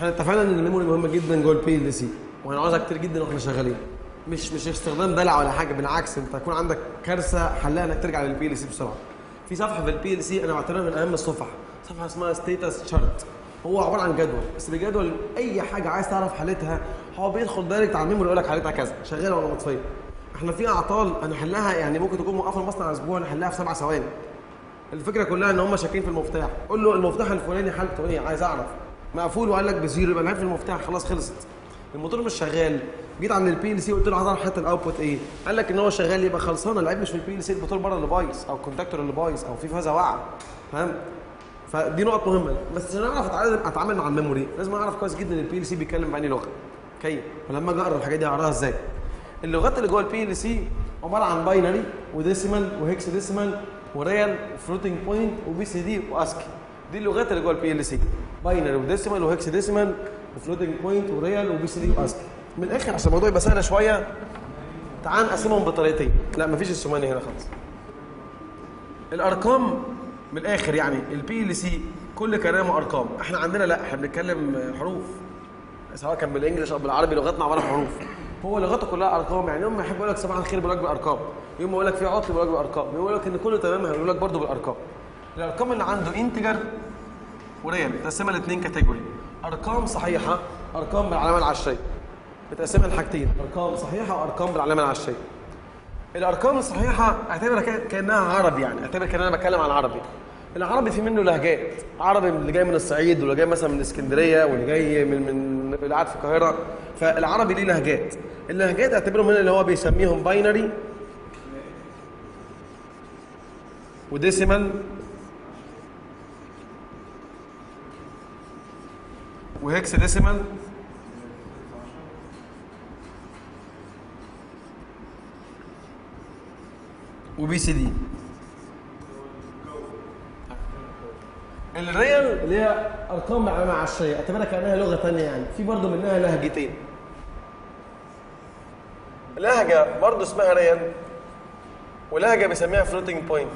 احنا اتفقنا ان الميموري مهمه جدا جوه البي ال سي وهنعوزها كتير جدا واحنا شغالين مش مش استخدام دلع ولا حاجه بالعكس انت هيكون عندك كارثه حلها انك ترجع للبي ال سي بسرعه في صفحه في البي ال سي انا بعتبرها من اهم الصفح صفحه اسمها ستيتس شارت هو عباره عن جدول بس الجدول اي حاجه عايز تعرف حالتها هو بيدخل دايركت على الميموري يقول لك حالتها كذا شغاله ولا مطفيه احنا في اعطال هنحلها يعني ممكن تكون موقفه المصنع اسبوع نحلها في سبع ثواني الفكره كلها ان هم شاكين في المفتاح قول له المفتاح الفلاني حالته ايه عايز اعرف مقفول وقال لك بزيرو يبقى العيب في المفتاح خلاص خلصت الموتور مش شغال جيت عند البي ال سي قلت له عايز اعرف حتى الاوتبوت ايه قال لك ان هو شغال يبقى خلصانه العيب مش في البي ال سي الموتور بره اللي بايظ او الكونتاكتور اللي بايظ او في فازه واقعه فاهم فدي نقط مهمه بس عشان اعرف أتعامل- اتعامل مع الميموري لازم اعرف كويس جدا البي ال سي بيتكلم بأنهي لغه اوكي فلما اجي اقرا الحاجات دي اقراها ازاي اللغات اللي جوه البي ال سي عباره عن باينري وديسيمال وهيكس ديسيمال وريال وفلوتنج بوينت وبي سي دي واسكي دي اللغات اللي جوه البي ال سي باينري وديسيمال وهيكس ديسيمال وفلوتنج بوينت وريال وبي سي دي واسكي من الاخر عشان الموضوع يبقى سهل شويه تعال نقسمهم بطريقتين لا مفيش السوماني هنا خالص الارقام من الاخر يعني البي ال سي كل كلامه ارقام احنا عندنا لا احنا بنتكلم حروف سواء كان بالانجلش او بالعربي لغتنا عباره عن حروف هو لغته كلها ارقام يعني يوم ما يحب يقول لك صباح الخير بيقول لك بالارقام يوم ما يقول لك في عطل بيقول لك بالارقام يوم يقول لك ان كله تمام هيقول لك برضه بالارقام الارقام اللي عنده انتجر وريال متقسمه لاثنين كاتيجوري ارقام صحيحه ارقام بالعلامه العشريه متقسمه لحاجتين ارقام صحيحه وارقام بالعلامه العشريه الارقام الصحيحه اعتبرها كا- كانها عربي يعني اعتبر كان انا بتكلم عن عربي العربي في منه لهجات عربي اللي جاي من الصعيد واللي جاي مثلا من اسكندريه واللي جاي من من اللي قاعد في القاهره فالعربي ليه لهجات اللهجات اعتبرهم من اللي هو بيسميهم باينري وديسيمال وهيكس ديسيمال وبي سي دي الريال اللي هي ارقام معلومه عشريه اعتبرها كانها لغه ثانيه يعني في برضه منها لهجتين لهجه برضه اسمها ريال ولهجه بيسميها فلوتنج بوينت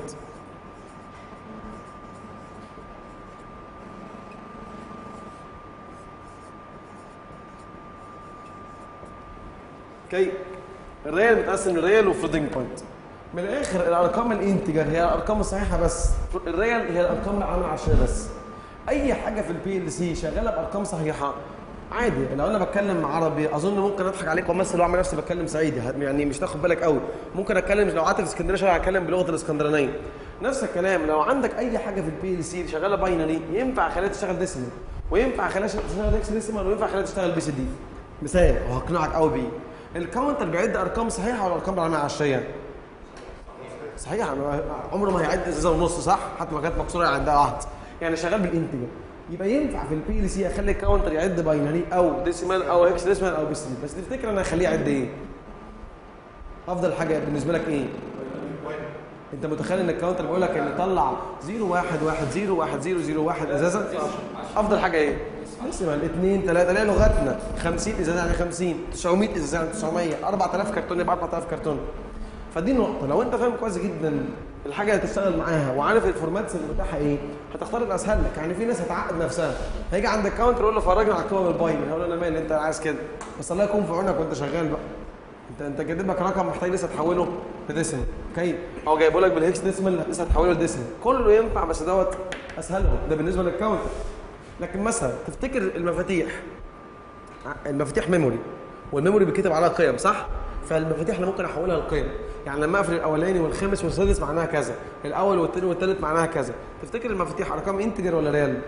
اوكي الريال متقسم لريال وفلوتنج بوينت من الاخر الارقام الانتجر هي الارقام الصحيحه بس الريال هي الارقام العامله عشريه بس اي حاجه في البي ال سي شغاله بارقام صحيحه عادي لو انا بتكلم عربي اظن ممكن اضحك عليك وامثل واعمل نفسي بتكلم صعيدي يعني مش تاخد بالك قوي ممكن اتكلم لو قعدت في اسكندريه شويه هتكلم بلغه الاسكندرانيه نفس الكلام لو عندك اي حاجه في البي ال سي شغاله باينري ينفع اخليها تشتغل ديسيمال وينفع اخليها تشتغل اكس ديسيمال وينفع اخليها تشتغل بي سي دي مثال وهقنعك قوي بيه الكاونتر بيعد ارقام صحيحه ولا ارقام بالعلامه العشريه؟ صحيح عمره ما هيعد ازازه ونص صح حتى ما كانت مكسوره عندها واحد يعني شغال بالانتجر يبقى ينفع في البي ال سي اخلي الكاونتر يعد باينري او ديسيمال او هيكس ديسيمال او بي بس تفتكر انا اخليه يعد ايه؟ افضل حاجه بالنسبه لك ايه؟ انت متخيل ان الكاونتر بيقول لك ان طلع 0 1 1 0 1 0 0 1 ازازه افضل حاجه ايه؟ ديسيمال 2 3 اللي هي لغتنا 50 ازازه يعني 50 900 ازازه يعني 900 4000 كرتون يبقى 4000 كرتون فدي نقطة لو أنت فاهم كويس جدا الحاجة اللي هتشتغل معاها وعارف الفورماتس اللي متاحة إيه هتختار الأسهل لك يعني في ناس هتعقد نفسها هيجي عند الكاونتر يقول له فرجني على الكتابة بالباين يقول له أنا مالي أنت عايز كده بس الله يكون في عونك وأنت شغال بقى أنت أنت كاتب لك رقم محتاج لسه تحوله لديسيمال أوكي أو جايبه لك بالهيكس ديسيمال لسه هتحوله لديسيمال كله ينفع بس دوت أسهلهم ده بالنسبة للكاونتر لكن مثلا تفتكر المفاتيح المفاتيح ميموري والميموري بيتكتب عليها قيم صح؟ فالمفاتيح انا ممكن احولها لقيم يعني لما اقفل الاولاني والخامس والسادس معناها كذا الاول والثاني والثالث معناها كذا تفتكر المفاتيح ارقام انتجر ولا ريال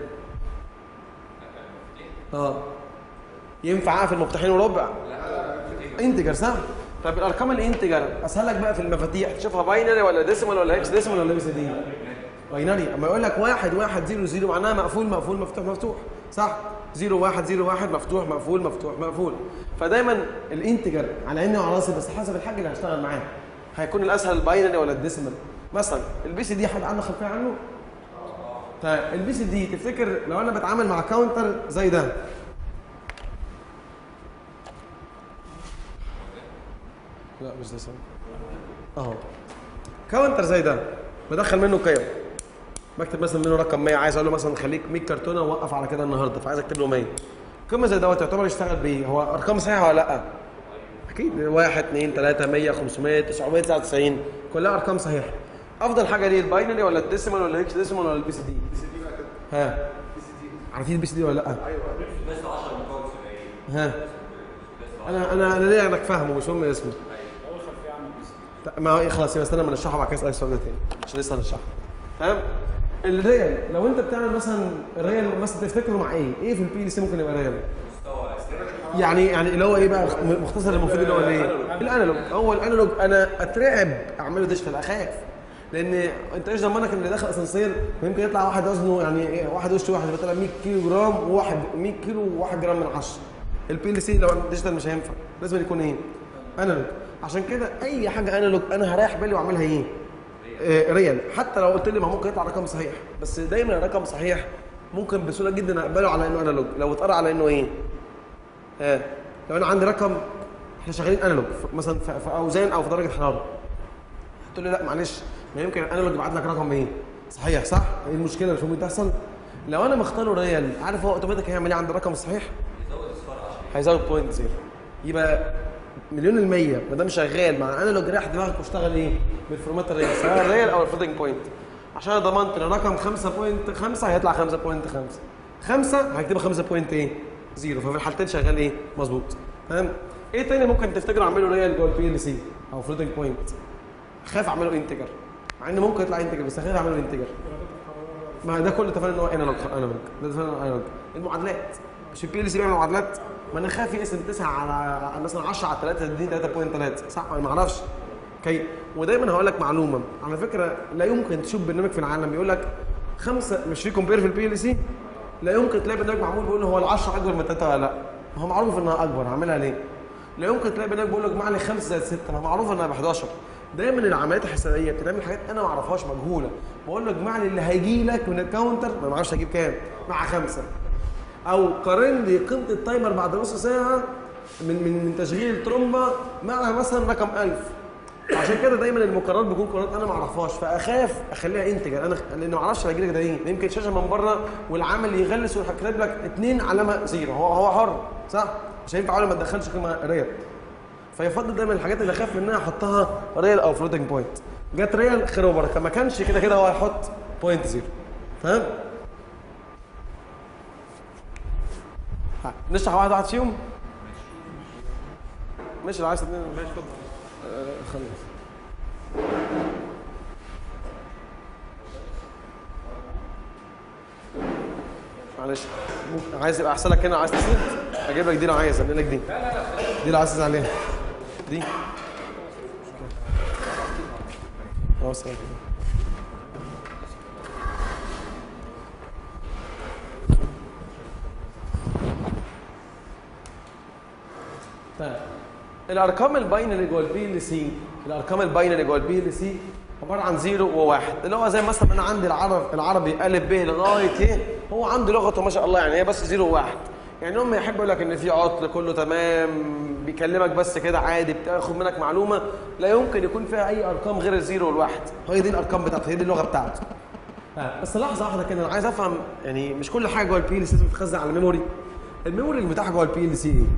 اه ينفع اقفل مفتاحين وربع انتجر صح طب الارقام الانتجر اسهل لك بقى في المفاتيح تشوفها باينري ولا ديسيمال ولا هيكس ديسيمال ولا بي سي دي باينري اما يقول لك واحد واحد زيرو زيرو معناها مقفول مقفول مفتوح مفتوح صح زيرو واحد زيرو واحد مفتوح مقفول مفتوح مقفول فدايما الانتجر على عيني وعلى راسي بس حسب الحاجه اللي هشتغل معاها هيكون الاسهل الباينري ولا الديسيمال مثلا البي سي دي حد عنده خلفيه عنه طيب البي سي دي تفتكر لو انا بتعامل مع كاونتر زي ده لا مش ده صح اهو كاونتر زي ده بدخل منه قيم بكتب مثلا منه رقم 100 عايز اقول له مثلا خليك 100 كرتونه ووقف على كده النهارده فعايز اكتب له 100 قيمه زي دوت يعتبر يشتغل بايه هو ارقام صحيحه ولا لا اكيد 1 2 3 100 500 999 كلها ارقام صحيحه افضل حاجه دي الباينري ولا الديسيمال ولا الهكس ديسيمال ولا البي سي دي ها عارفين البي سي دي ولا لا ها انا انا انا ليه انك فاهمه مش هم اسمه لا، ما هو خلاص يبقى استنى ما نشرحه بعد كده اسالك السؤال ده تاني عشان لسه هنشرحه تمام الريال لو انت بتعمل مثلا الريال مثلا تفتكره مع ايه؟ ايه في البي ال سي ممكن يبقى ريال؟ يعني يعني اللي هو ايه بقى مختصر المفروض اللي هو ايه؟ الانالوج هو الانالوج انا اترعب اعمله ديجيتال اخاف لان انت ايش ضمنك ان اللي داخل اسانسير ممكن يطلع واحد وزنه يعني ايه واحد وش واحد بيطلع 100 كيلو جرام وواحد 100 كيلو و1 جرام من 10 البي ال سي لو ديجيتال مش هينفع لازم يكون ايه؟ انالوج عشان كده اي حاجه انالوج انا هريح بالي واعملها ايه؟ آه، ريال حتى لو قلت لي ما ممكن يطلع رقم صحيح بس دايما الرقم صحيح ممكن بسهوله جدا اقبله على انه انالوج لو اتقرا على انه ايه؟ ها لو انا عندي رقم احنا شغالين انالوج ف- مثلا في في اوزان او في درجه حراره تقول لي لا معلش ما يمكن الانالوج يبعت لك رقم ايه؟ صحيح صح؟ ايه المشكله مش ممكن تحصل؟ لو انا مختاره ريال عارف هو اوتوماتيك هيعمل ايه عند الرقم الصحيح؟ هيزود بوينت زيرو يبقى مليون المية ما دام شغال مع انالوج ريح دماغك واشتغل ايه؟ بالفورمات الريال سواء الريال او الفلوتنج بوينت عشان انا ضمنت ان رقم 5.5 هيطلع 5.5 5 هكتبها 5 بوينت ايه؟ زيرو ففي الحالتين شغال ايه؟ مظبوط تمام؟ ايه تاني ممكن تفتكروا اعمله ريال جوه البي ال سي او فلوتنج بوينت؟ خاف اعمله انتجر مع انه ممكن يطلع انتجر بس خايف اعمله انتجر ما ده كله اتفقنا ان هو انالوج انالوج ده اتفقنا ان هو انالوج المعادلات مش البي ال سي بيعمل معادلات ما انا خايف يقسم 9 على على مثلا 10 على 3 تديني 3.3 صح انا ما اعرفش اوكي ودايما هقول لك معلومه على فكره لا يمكن تشوف برنامج في العالم بيقول لك خمسه مش في كومبير في البي ال سي لا يمكن تلاقي برنامج معمول بيقول هو ال 10 اكبر من 3 ولا لا ما هو معروف انها اكبر هعملها ليه؟ لا يمكن تلاقي برنامج بيقول لك اجمع لي 5 زائد 6 ما هو معروف انها ب 11 دايما العمليات الحسابيه بتعمل حاجات انا ما اعرفهاش مجهوله بقول له اجمع لي اللي هيجي لك من الكاونتر ما اعرفش هجيب كام مع خمسه او قارن لي قيمه التايمر بعد نص ساعه من من من تشغيل الترومبه مع مثلا رقم 1000 عشان كده دايما المقارنات بتكون قرارات انا ما اعرفهاش فاخاف اخليها انتجر انا لان ما اعرفش هيجي لك ده ايه يمكن شاشه من بره والعامل يغلس ويروح كاتب لك اثنين علامه زيرو هو هو حر صح مش هينفع اول ما تدخلش قيمه ريال فيفضل دايما الحاجات اللي اخاف منها احطها ريال او فلوتنج بوينت جت ريال خير وبركه ما كانش كده كده هو هيحط بوينت زيرو فاهم ها، نشرح واحد واحد فيهم ماشي لو عايز اتنين ماشي اتفضل آه، خلص معلش ممكن- عايز يبقى احسن لك هنا عايز تسند اجيب لك دي لو عايز انقل لك دي دي لو عايز تسند عليها دي اه سلام طيب الارقام الباينري جوه البي ال سي الارقام الباينري جوه البي ال سي عباره عن زيرو وواحد اللي هو زي مثلا انا عندي العرب العربي الف ب لغايه ايه هو عنده لغته ما شاء الله يعني هي بس زيرو وواحد يعني هم يحب يقول لك ان في عطل كله تمام بيكلمك بس كده عادي بتاخد منك معلومه لا يمكن يكون فيها اي ارقام غير الزيرو والواحد هي دي الارقام بتاعته هي دي اللغه بتاعته آه، بس لحظه واحده كده انا عايز افهم يعني مش كل حاجه جوه البي ال سي لازم تتخزن على الميموري الميموري المتاحه جوه البي ال سي ايه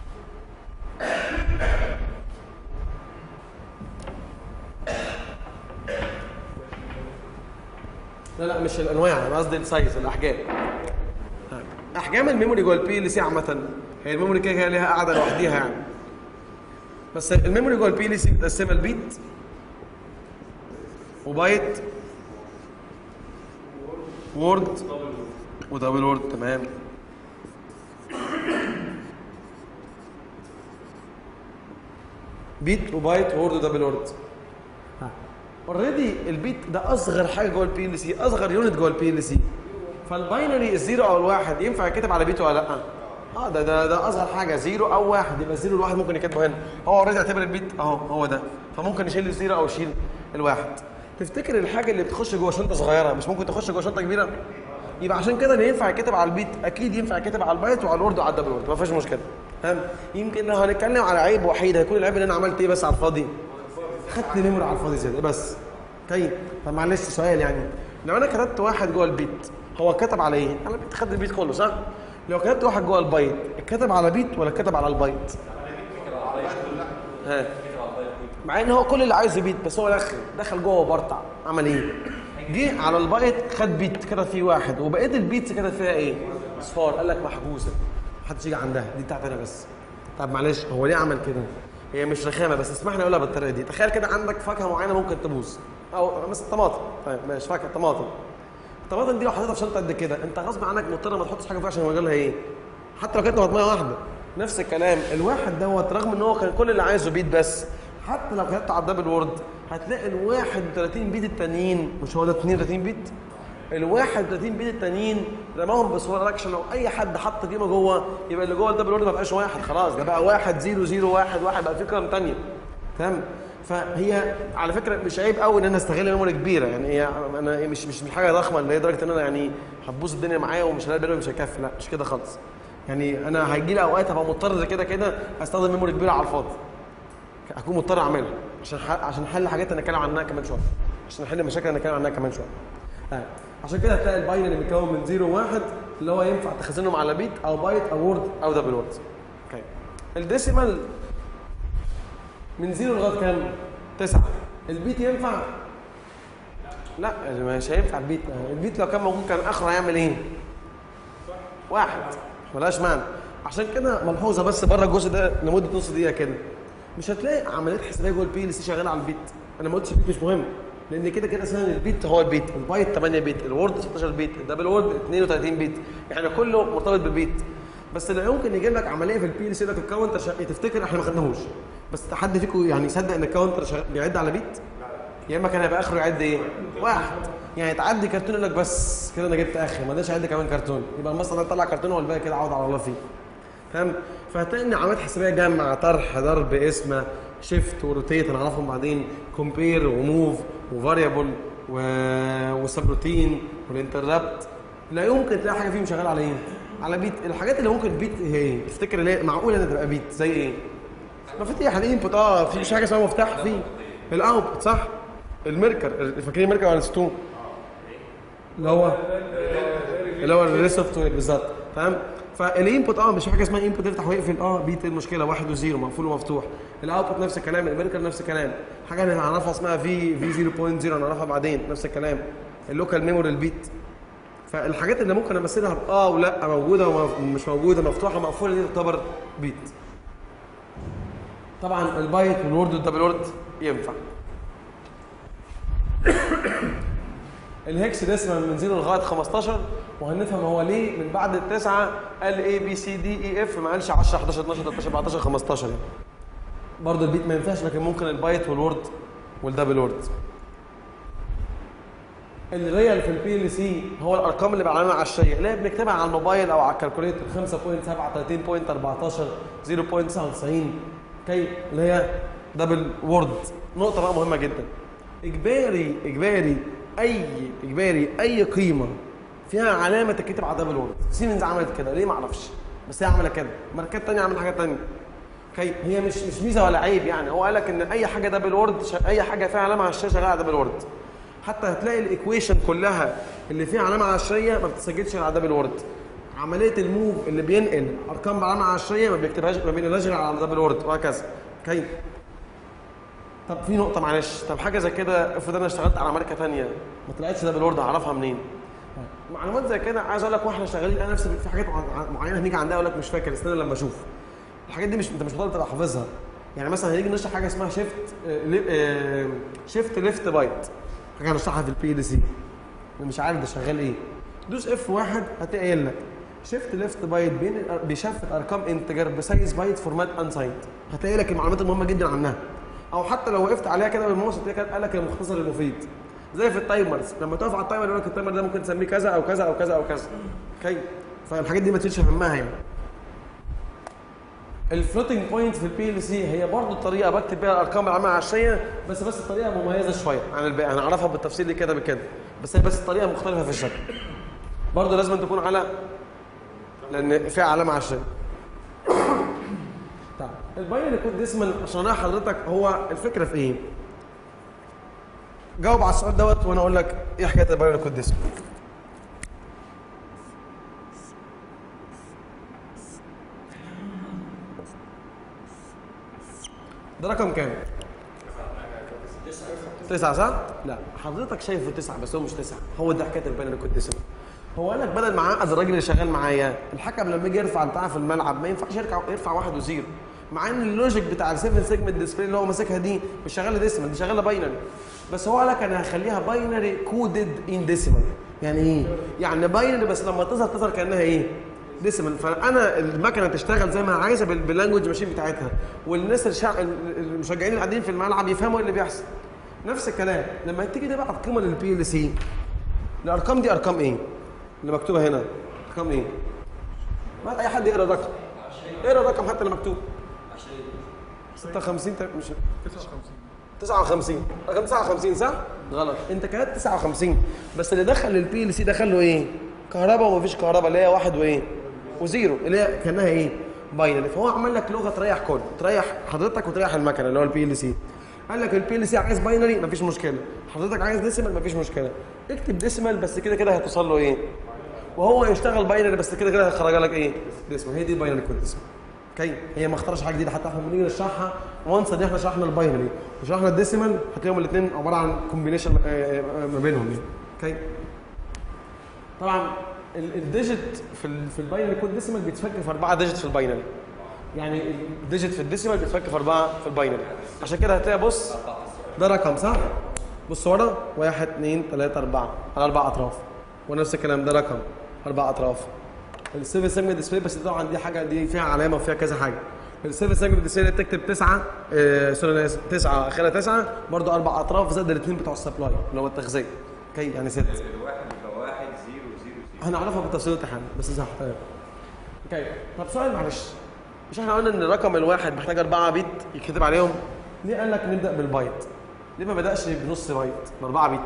لا لا مش الانواع انا قصدي السايز الاحجام احجام الميموري جوه البي ال سي عامه هي الميموري كده كده ليها قاعده لوحديها يعني بس الميموري جوه البي ال سي متقسمه لبيت وبايت وورد ودبل وورد تمام بيت وبايت وورد ودبل وورد اوريدي البيت ده اصغر حاجه جوه البي ال سي اصغر يونت جوه البي ال سي فالباينري الزيرو او الواحد ينفع يتكتب على بيت ولا لا؟ اه ده ده ده اصغر حاجه زيرو او واحد يبقى الزيرو الواحد ممكن يكتبه هنا هو اوريدي اعتبر البيت اهو هو ده فممكن يشيل الزيرو او يشيل الواحد تفتكر الحاجه اللي بتخش جوه شنطه صغيره مش ممكن تخش جوه شنطه كبيره؟ يبقى عشان كده اللي ينفع يكتب على البيت اكيد ينفع يكتب على البايت وعلى الورد وعلى الدبل وورد ما فيش مشكله تمام يمكن لو هنتكلم على عيب وحيد هيكون العيب اللي انا عملت ايه بس على الفاضي خدت نمره على الفاضي زياده بس طيب طب معلش سؤال يعني لو انا كتبت واحد جوه البيت هو كتب على ايه؟ على البيت خد البيت كله صح؟ لو كتبت واحد جوه البايت اتكتب على بيت ولا اتكتب على البايت؟ ها مع ان هو كل اللي عايزه بيت بس هو دخل دخل جوه برطع عمل ايه؟ جه على البايت خد بيت كتب فيه واحد وبقيه البيتس كتب فيها ايه؟ اصفار قال لك محجوزه محدش يجي عندها دي بتاعتي انا بس طب معلش هو ليه عمل كده؟ هي مش رخامه بس اسمحني اقولها بالطريقه دي تخيل كده عندك فاكهه معينه ممكن تبوظ او مثلا طماطم طيب ماشي فاكهه طماطم الطماطم دي لو حطيتها في شنطه قد كده انت غصب عنك مضطر ما تحطش حاجه فيها عشان مجالها ايه؟ حتى لو كانت طماطميه واحده نفس الكلام الواحد دوت رغم ان هو كان كل اللي عايزه بيت بس حتى لو كتبت على الدبل وورد هتلاقي ال 31 بيت التانيين مش هو ده 32 بيت؟ ال 31 بيت التانيين رماهم بصوره اكشن لو اي حد حط قيمه جوه يبقى اللي جوه الدبل وورد ما بقاش واحد خلاص ده بقى واحد زيرو زيرو واحد واحد بقى في قيم ثانيه تمام فهي على فكره مش عيب قوي ان انا استغل ميموري كبيره يعني هي انا مش مش مش حاجه ضخمه اللي هي درجه ان انا يعني هتبوظ الدنيا معايا ومش هلاقي بالي مش هيكفي لا مش كده خالص يعني انا هيجي لي اوقات هبقى مضطر زي كده كده استخدم ميموري كبيره على الفاضي هكون مضطر اعملها عشان ح... عشان حل حاجات انا اتكلم عنها كمان شويه عشان نحل مشاكل انا اتكلم عنها كمان شويه آه. عشان كده هتلاقي الباينري متكون من 0 و1 اللي هو ينفع تخزنهم على بيت او بايت او وورد او دبل وورد اوكي الديسيمال من 0 لغايه كام؟ 9 البيت ينفع؟ لا مش هينفع البيت البيت لو كان موجود كان اخره هيعمل ايه؟ واحد ملهاش معنى عشان كده ملحوظه بس بره الجزء ده لمده نص دقيقه كده مش هتلاقي عمليات حسابيه جوه البي ال سي شغاله على البيت انا ما قلتش البيت مش مهم لان كده كده اساسا البيت هو البيت البايت 8 بيت الوورد 16 بيت الدبل وورد 32 بيت يعني كله مرتبط بالبيت بس لا يمكن يجيب لك عمليه في البي ال سي لك الكاونتر شغ... تفتكر احنا ما خدناهوش بس حد فيكم يعني يصدق ان الكاونتر شغ... بيعد على بيت يا اما كان هيبقى اخره يعد ايه؟ واحد يعني تعدي كرتون يقول لك بس كده انا جبت اخر ما داش عد كمان كرتون يبقى المصنع ده طلع كرتون والباقي كده عوض على الله فيه فاهم فهتلاقي ان عمليات حسابيه جمع طرح ضرب اسم شيفت وروتيت هنعرفهم بعدين كومبير وموف وفاريبل و... وسبروتين والانتربت لا يمكن تلاقي حاجه فيهم شغال على ايه؟ على بيت الحاجات اللي ممكن بيت هي ايه؟ تفتكر ليه معقول انها تبقى بيت زي ايه؟ مفاتيح الانبوت اه في مش حاجه اسمها مفتاح فيه الاوتبوت صح؟ الميركر فاكرين الميركر ولا نسيتوه؟ اللي هو اللي هو الريسوفت وير بالظبط تمام؟ فالانبوت اه مش في حاجه اسمها انبوت يفتح ويقفل اه بيت المشكله واحد وزيرو مقفول ومفتوح الاوتبوت نفس الكلام الميركر نفس الكلام حاجه اللي هنعرفها اسمها في في 0.0 هنعرفها بعدين نفس الكلام اللوكال ميموري البيت فالحاجات اللي ممكن امثلها اه ولا موجوده ومش موجوده مفتوحه مقفوله دي تعتبر بيت طبعا البايت والورد والدبل وورد ينفع الهكس ديسيمال من 0 لغايه 15 وهنفهم هو ليه من بعد التسعه قال اي بي سي دي اي اف ما قالش 10 11 12 13 14 15 يعني برضه البيت ما ينفعش لكن ممكن البايت والورد والدبل وورد الريال في البي ال سي هو الارقام اللي بعلامه عشريه اللي هي بنكتبها على الموبايل او على الكالكوليتر 5.7 30.14 0.99 كي اللي هي دبل وورد نقطه بقى مهمه جدا اجباري اجباري اي اجباري اي قيمه فيها علامه تتكتب على دبل وورد سيمنز عملت كده ليه ما اعرفش بس هي عملت كده ماركات ثانيه عملت حاجه ثانيه اوكي هي مش مش ميزه ولا عيب يعني هو قال لك ان اي حاجه دبل وورد ش... اي حاجه فيها علامه على الشاشه شغاله على دبل وورد حتى هتلاقي الايكويشن كلها اللي فيها علامه عشريه ما بتسجلش على دبل وورد عمليه الموف اللي بينقل ارقام بعلامه عشريه ما بيكتبهاش ما بينقلهاش غير على دبل وورد وهكذا اوكي طب في نقطة معلش طب حاجة زي كده افرض انا اشتغلت على ماركة ثانية ما طلعتش دبل وورد هعرفها منين؟ معلومات زي كده عايز اقول لك واحنا شغالين انا نفسي في حاجات معينة هنيجي عندها اقول لك مش فاكر استنى لما اشوف الحاجات دي مش انت مش مطالب تبقى حافظها يعني مثلا هنيجي نشرح حاجة اسمها شيفت شيفت ليفت بايت حاجة هنشرحها في البي ال سي مش عارف ده شغال ايه دوس اف واحد هتلاقي قايل لك شيفت ليفت بايت بين بيشفت ارقام انتجر بسايز بايت فورمات انسايند هتلاقي لك المعلومات المهمه جدا عنها او حتى لو وقفت عليها كده بالماوس هتلاقي قال لك المختصر المفيد زي في التايمرز لما تقف على التايمر يقول لك التايمر ده ممكن تسميه كذا او كذا او كذا او كذا اوكي فالحاجات دي ما تشيلش همها يعني الفلوتنج بوينت في البي ال سي هي برضه الطريقه بكتب بيها الارقام العامه العشريه بس بس الطريقه مميزه شويه عن الباقي هنعرفها بالتفصيل دي كده بكده بس هي بس الطريقه مختلفه في الشكل برضه لازم تكون على لان فيها علامه عشريه طيب الباينري كود ديسمال عشان انا حضرتك هو الفكره في ايه؟ جاوب على السؤال دوت وانا اقول لك ايه حكايه الباينري كود ديسمال ده رقم كام؟ تسعة صح؟ لا حضرتك شايفه تسعة بس هو مش تسعة هو ده حكاية الباينري كود ديسيمال هو قال لك بدل ما اعقد الراجل اللي شغال معايا الحكم لما يجي يرفع بتاع في الملعب ما ينفعش يرفع يرفع واحد وزيرو مع ان اللوجيك بتاع ال7 سيجمنت ديسبلاي اللي هو ماسكها دي مش شغاله ديسيمال دي شغاله باينري بس هو قال لك انا هخليها باينري كودد ان ديسيمال يعني ايه؟ يعني باينري بس لما تظهر تظهر كانها ايه؟ ديسيمال فانا المكنه تشتغل زي ما عايزه بال- باللانجوج ماشين بتاعتها والناس الشع... المشجعين اللي قاعدين في الملعب يفهموا ايه اللي بيحصل نفس الكلام لما تيجي تبعت قيمه للبي ال سي الارقام دي ارقام ايه؟ اللي مكتوبه هنا ارقام ايه؟ ما اي حد يقرا الرقم اقرا الرقم حتى اللي مكتوب 56 مش 59 رقم 59 صح؟ غلط انت كتبت 59 بس اللي دخل البي ال سي دخل له ايه؟ كهرباء ومفيش كهرباء اللي هي واحد وايه؟ وزيرو اللي هي كانها ايه؟ باينري فهو عمل لك لغه تريح كل تريح حضرتك وتريح المكنه اللي هو البي ال سي قال لك البي ال سي عايز باينري مفيش مشكله حضرتك عايز ديسيمال مفيش مشكله اكتب ديسيمال بس كده كده هتوصل له ايه؟ وهو يشتغل باينري بس كده كده هيخرج لك ايه؟ ديسيمال هي دي الباينري كود ديسيمال اوكي هي ما اختارش حاجه جديده حتى احنا بنيجي نشرحها وانس ان احنا شرحنا الباينري وشرحنا الديسيمال هتلاقيهم الاثنين عباره عن كومبينيشن ما بينهم يعني اوكي طبعا ال- الديجيت في ال في الباينري كود ديسيمال بيتفك في اربعه ديجيت في الباينري يعني الديجيت في الديسيمال بيتفك في اربعه في الباينري عشان كده هتلاقي بص ده رقم صح؟ بص ورا واحد اثنين ثلاثة أربعة على أربع أطراف ونفس الكلام ده رقم أربع أطراف السيفن سيجمنت ديسبلاي بس طبعا دي حاجة دي فيها علامة وفيها كذا حاجة السيفن سيجمنت ديسبلاي تكتب تسعة آه سوري أنا آسف، تسعة آخرها تسعة برضه أربع أطراف زائد الاثنين بتوع السبلاي اللي هو التغذية اوكي يعني ست الواحد يبقى واحد زيرو زيرو زيرو هنعرفها بالتفصيل الامتحان بس صح تمام اوكي طب سؤال معلش مش احنا قلنا ان الرقم الواحد محتاج 4 بيت يتكتب عليهم ليه قال لك نبدا بالبايت ليه ما بداش بنص بايت ب 4 بيت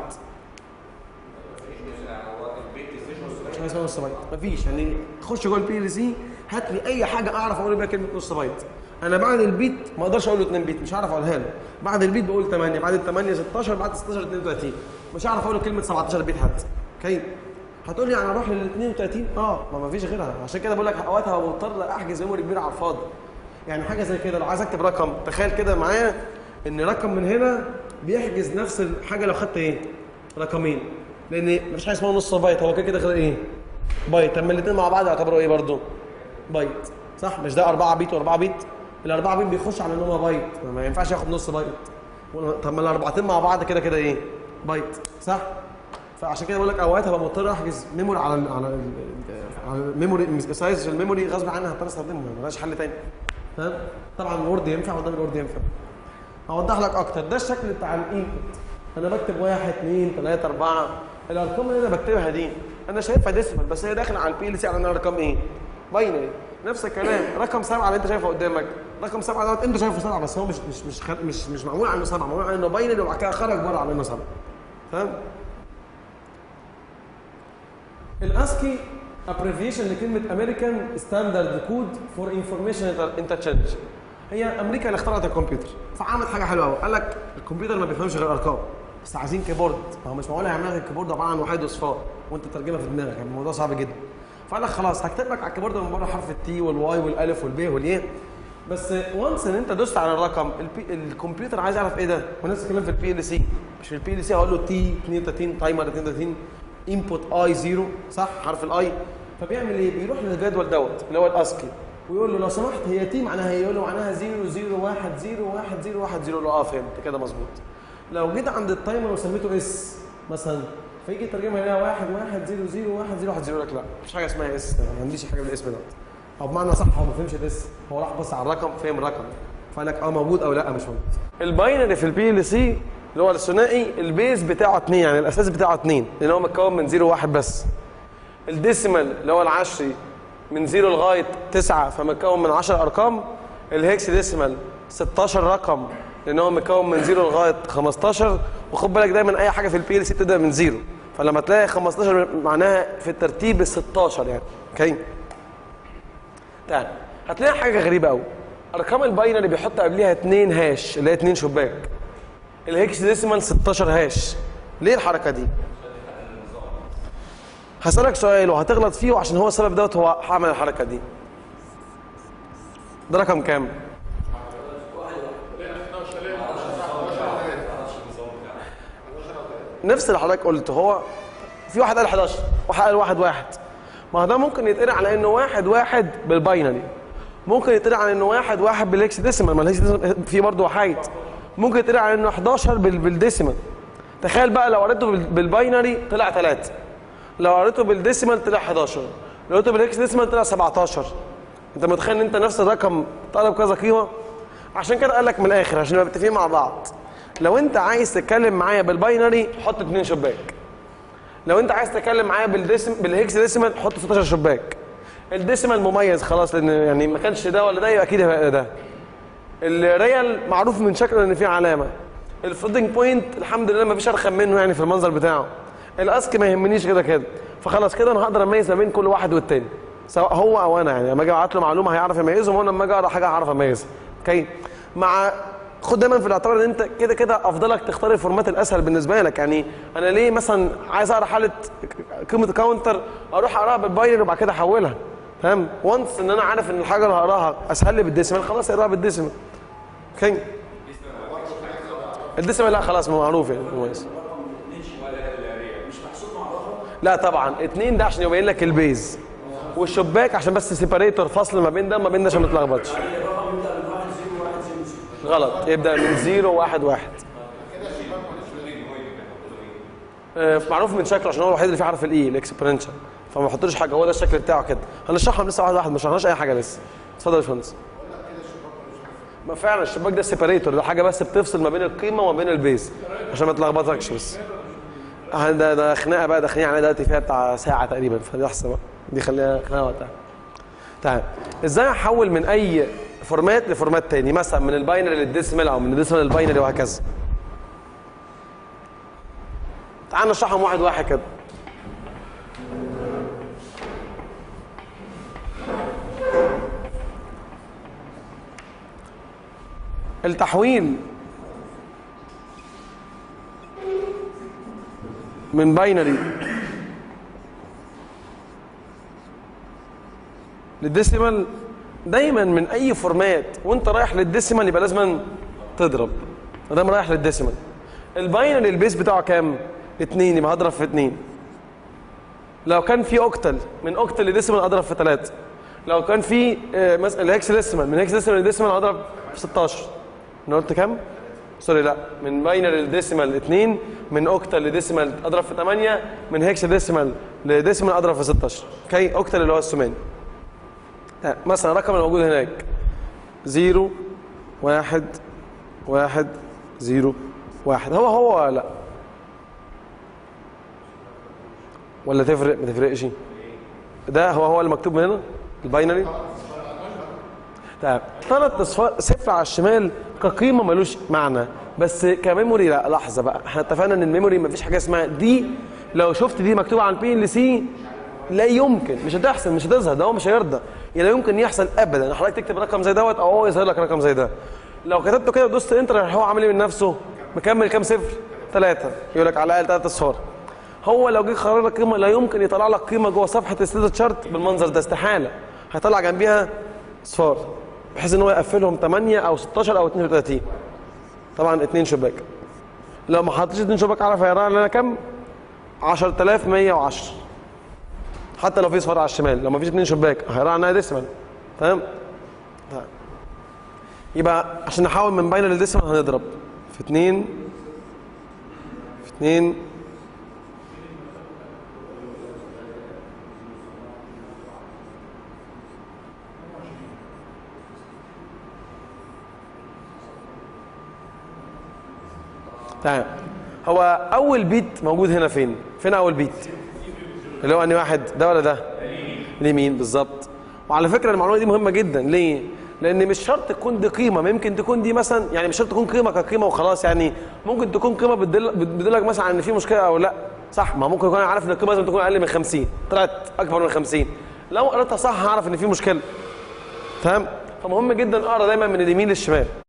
هو البيت ستيشن مش حاجه اسمها نص بايت مفيش يعني خش جوه البي ال سي هات لي اي حاجه اعرف اقول بيها كلمه نص بايت انا بعد البيت ما اقدرش اقول له 2 بيت مش هعرف اقولها له بعد البيت بقول 8 بعد ال 8 16 بعد 16 32 مش هعرف اقول له كلمه 17 بيت حتى اوكي هتقول لي انا اروح لل 32 اه ما ما فيش غيرها عشان كده بقول لك اوقات هبقى مضطر احجز ميموري كبيره على الفاضي يعني حاجه زي كده لو عايز اكتب رقم تخيل كده معايا ان رقم من هنا بيحجز نفس الحاجه لو خدت ايه رقمين لان مفيش حاجه اسمها نص بايت هو كده كده كده ايه بايت اما الاثنين مع بعض يعتبروا ايه برضو بايت صح مش ده 4 بيت و4 بيت الاربعه بيت بيخش على ان هو بايت ما ينفعش ياخد نص بايت طب ما الاربعتين مع بعض كده كده ايه بايت صح فعشان كده بقول لك اوقات هبقى مضطر احجز ميموري على ال على ال على الميموري سايز الميموري غصب عني هضطر استخدمه ملهاش حل تاني فاهم طبعا الوورد ينفع وده الوورد ينفع هوضح لك اكتر ده الشكل بتاع الانبوت انا بكتب واحد اثنين ثلاثة أربعة الأرقام اللي أنا بكتبها دي أنا شايفها ديسيمال بس هي داخلة على البي ال سي على إنها رقم إيه؟ باينري نفس الكلام رقم سبعة اللي أنت شايفه قدامك رقم سبعة دوت أنت شايفه سبعة بس هو مش مش مش خ- مش, مش معمول على إنه سبعة معمول على إنه باينري وبعد كده خرج بره على إنه سبعة فاهم؟ الاسكي abbreviation لكلمه امريكان ستاندرد كود فور انفورميشن انترتشينج هي امريكا اللي اخترعت الكمبيوتر فعملت حاجه حلوه قوي قال لك الكمبيوتر ما بيفهمش غير ارقام بس عايزين كيبورد ما هو مش معقول هيعمل لك الكيبورد عباره عن وحيد وصفار وانت تترجمها في دماغك يعني الموضوع صعب جدا فقال لك خلاص هكتب لك على الكيبورد من بره حرف التي والواي والالف والبي والياء بس وانس ان انت دوست على الرقم البي الكمبيوتر عايز يعرف ايه ده ونفس الكلام في البي ال سي مش في البي ال سي هقول له تي 32 تايمر 32 انبوت اي زيرو صح حرف الاي فبيعمل ايه بيروح للجدول دوت اللي هو الاسكي ويقول له لو سمحت هي تي معناها ايه يقول له معناها 0 0 1 0 1 0 1 0 له اه فهمت كده مظبوط لو جيت عند التايمر وسميته اس مثلا فيجي يترجمها يلاقيها 1 1 0 0 1 0 1 0 يقول لك لا مفيش حاجه اسمها اس ما عنديش حاجه بالاسم دوت او بمعنى صح هو ما فهمش الاس هو راح بص على الرقم فهم الرقم فقال لك اه موجود او لا مش موجود الباينري في البي ال سي اللي هو الثنائي البيز بتاعه 2 يعني الاساس بتاعه 2 لان هو متكون من 0 1 بس الديسيمال اللي هو العشري من 0 لغايه 9 فمتكون من 10 ارقام الهكس ديسيمال 16 رقم لان هو متكون من 0 لغايه 15 وخد بالك دايما اي حاجه في البي ال سي بتبدا من 0 فلما تلاقي 15 معناها في الترتيب ال 16 يعني اوكي تعال هتلاقي حاجه غريبه قوي ارقام الباينري بيحط قبليها 2 هاش اللي هي 2 شباك الهكس ديسيمال 16 هاش ليه الحركه دي هسألك سؤال وهتغلط فيه وعشان هو السبب دوت هو هعمل الحركه دي ده رقم كام نفس اللي حضرتك قلته هو في واحد قال 11 واحد قال واحد واحد ما هو ده ممكن يتقرا على انه واحد واحد بالباينري ممكن يتقرا على انه واحد واحد بالهكس ديسيمال ما الهكس ديسيمال في برضه وحايد ممكن يتقرا على انه 11 بال- بالديسيمال تخيل بقى لو قريته بال- بالباينري طلع 3 لو قريته بالديسيمال طلع 11 لو قريته بالهكس ديسيمال طلع 17 انت متخيل ان انت نفس الرقم طلب كذا قيمه عشان كده قال لك من الاخر عشان نبقى متفقين مع بعض لو انت عايز تتكلم معايا بالباينري حط اتنين شباك لو انت عايز تتكلم معايا بالديسم بالهكس ديسيمال حط 16 شباك الديسيمال مميز خلاص لان يعني ما كانش ده ولا ده يبقى اكيد هيبقى ده الريال معروف من شكله ان فيه علامه الفلوتنج بوينت الحمد لله ما فيش ارخم منه يعني في المنظر بتاعه الاسك ما يهمنيش كده كده فخلاص كده انا هقدر اميز ما بين كل واحد والتاني سواء هو او انا يعني لما اجي ابعت له معلومه هيعرف يميزهم وانا لما اجي اقرا حاجه هعرف اميزها اوكي مع خد دايما في الاعتبار ان انت كده كده افضلك تختار الفورمات الاسهل بالنسبه لك يعني انا ليه مثلا عايز اقرا حاله قيمه كاونتر اروح اقراها بالباينري وبعد كده احولها تمام وانس ان انا عارف ان الحاجه اللي هقراها اسهل لي بالديسيمال خلاص اقراها بالديسيمال اوكي الديسيمال لا خلاص معروف يعني كويس لا طبعا اتنين ده عشان يبين لك البيز والشباك عشان بس سيباريتور فصل ما بين ده وما بين ده عشان ما تتلخبطش غلط يبدا من زيرو واحد واحد آه، معروف من شكله عشان هو الوحيد اللي فيه حرف الاي الاكسبرنشال فما بحطلوش حاجه هو ده الشكل بتاعه كده هنشرحهم لسه واحد واحد ما شرحناش اي حاجه لسه اتفضل يا باشمهندس ما فعلا الشباك ده سيباريتور ده حاجه بس بتفصل ما بين القيمه وما بين البيز عشان ما تلخبطكش بس آه، ده ده خناقه بقى داخلين عليها دلوقتي فيها بتاع ساعه تقريبا فدي احسن بقى دي خليها خليها وقتها تمام ازاي احول من اي فورمات لفورمات تاني مثلا من الباينري للديسمال او من الديسمال للباينري وهكذا تعال نشرحهم واحد واحد كده التحويل من باينري للديسيمال دايما من اي فورمات وانت رايح للديسيمال يبقى لازم تضرب ما دام رايح للديسيمال الباينري البيس بتاعه كام؟ اتنين يبقى هضرب في اتنين لو كان في اوكتل من اوكتل لديسيمال اضرب في ثلاثة لو كان في آه، مثلا الهكس ديسيمال من هكس ديسيمال لديسيمال اضرب في 16 انا قلت كام؟ سوري لا من باينري لديسيمال 2 من اوكتل لديسيمال اضرب في 8 من هكس ديسيمال لديسيمال اضرب في 16 اوكي اوكتل اللي هو الثماني آه، مثلا الرقم الموجود هناك 0 1 1 0 1 هو هو ولا لا ولا تفرق ما تفرقش ده هو هو اللي مكتوب من هنا الباينري طيب ثلاث اصفار صفر على الشمال كقيمه ملوش معنى بس كميموري لا لحظه بقى احنا اتفقنا ان الميموري مفيش حاجه اسمها دي لو شفت دي مكتوبه على البي ال سي لا يمكن مش هتحصل مش هتظهر ده هو مش هيرضى يعني لا يمكن يحصل ابدا حضرتك تكتب رقم زي دوت او هو يظهر لك رقم زي ده لو كتبته كده ودوست انتر هو عامل ايه من نفسه مكمل كام صفر ثلاثه يقول لك على الاقل ثلاث اصفار هو لو جه قرر لك قيمه لا يمكن يطلع لك قيمه جوه صفحه الستيتس تشارت بالمنظر ده استحاله هيطلع جنبيها اصفار بحيث ان هو يقفلهم 8 او 16 او 32 طبعا اتنين شباك لو ما حطيتش اتنين شباك عارف هيقرا لنا كام 10110 حتى لو في صفار على الشمال لو ما فيش اتنين شباك هيقرا لنا ديسمال تمام طيب. يبقى عشان نحول من باينري لديسمال هنضرب في 2 في 2 تمام هو اول بيت موجود هنا فين فين اول بيت اللي هو انهي واحد ده ولا ده اليمين بالظبط وعلى فكره المعلومه دي مهمه جدا ليه لان مش شرط تكون دي قيمه ممكن تكون دي مثلا يعني مش شرط تكون قيمه كقيمه وخلاص يعني ممكن تكون قيمه بتدل بتدلك مثلا ان في مشكله او لا صح ما ممكن يكون أنا عارف ان القيمه لازم تكون اقل من 50 طلعت اكبر من 50 لو قريتها صح هعرف ان في مشكله تمام فمهم جدا اقرا دايما من اليمين للشمال